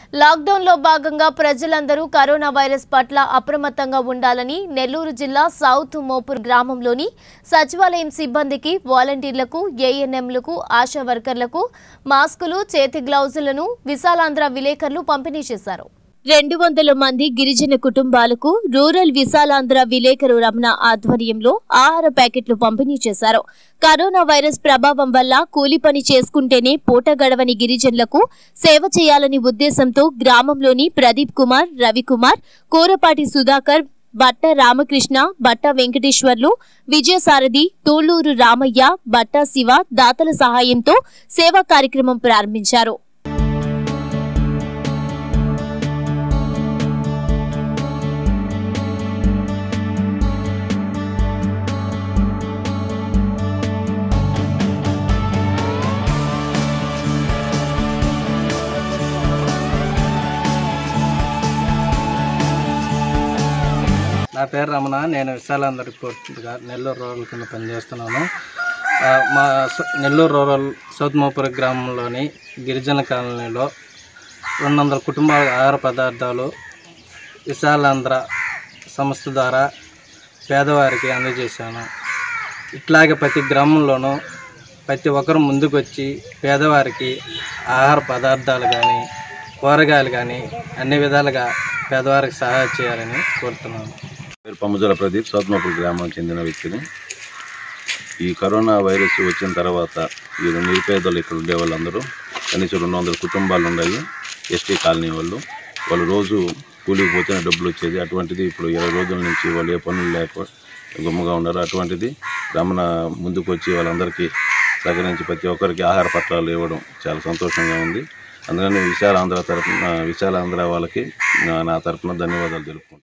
లాక్డౌన్లో భాగంగా ప్రజలందరూ కరోనా వైరస్ పట్ల అప్రమత్తంగా ఉండాలని నెల్లూరు జిల్లా సౌత్ మోపూర్ గ్రామంలోని సచివాలయం సిబ్బందికి వాలంటీర్లకు ఏఎన్ఎంలకు ఆశా వర్కర్లకు మాస్కులు చేతి గ్లౌజులను విశాలాంధ్ర విలేకరులు పంపిణీ చేశారు రెండు వందల మంది గిరిజన కుటుంబాలకు రూరల్ విశాలాంధ్ర విలేకరు రమణ ఆధ్వర్యంలో ఆహార ప్యాకెట్లు పంపిణీ చేశారు కరోనా వైరస్ ప్రభావం వల్ల కూలి పని చేసుకుంటేనే పూట గడవని గిరిజనులకు సేవ చేయాలని ఉద్దేశంతో గ్రామంలోని ప్రదీప్ కుమార్ రవికుమార్ కూరపాటి సుధాకర్ బట్ట రామకృష్ణ బట్ట వెంకటేశ్వర్లు విజయసారథి తోళ్లూరు రామయ్య బట్ట శివ దాతల సహాయంతో సేవా కార్యక్రమం ప్రారంభించారు నా పేరు రమణ నేను విశాలాంధ్ర రిపోర్ట్గా నెల్లూరు రూరల్ కింద పనిచేస్తున్నాను ఆ, మా స- నెల్లూరు రూరల్ సౌత్ మోపుర గ్రామంలోని గిరిజన కాలనీలో రెండు వందల కుటుంబాల ఆహార పదార్థాలు విశాలాంధ్ర సంస్థ ద్వారా పేదవారికి అందజేశాను ఇట్లాగే ప్రతి గ్రామంలోనూ ప్రతి ఒక్కరు ముందుకు వచ్చి పేదవారికి ఆహార పదార్థాలు కానీ కూరగాయలు కానీ అన్ని విధాలుగా పేదవారికి సహాయం చేయాలని కోరుతున్నాను పేరు పమ్మజల ప్రదీప్ సౌత్మపురి గ్రామానికి చెందిన వ్యక్తిని ఈ కరోనా వైరస్ వచ్చిన తర్వాత ఈ నిరుపేదలు ఇక్కడ ఉండే వాళ్ళందరూ కనీసం రెండు వందల కుటుంబాలు ఉన్నాయి ఎస్టీ కాలనీ వాళ్ళు వాళ్ళు రోజు కూలికి పోతేనే డబ్బులు వచ్చేది అటువంటిది ఇప్పుడు ఇరవై రోజుల నుంచి వాళ్ళు ఏ పనులు లేక గుమ్మగా ఉన్నారు అటువంటిది రమణ ముందుకు వచ్చి వాళ్ళందరికీ సహకరించి ప్రతి ఒక్కరికి ఆహార పత్రాలు ఇవ్వడం చాలా సంతోషంగా ఉంది అందుకని విశాలాంధ్ర తరఫున విశాలాంధ్ర వాళ్ళకి నా- నా తరఫున ధన్యవాదాలు తెలుపుకుంటాను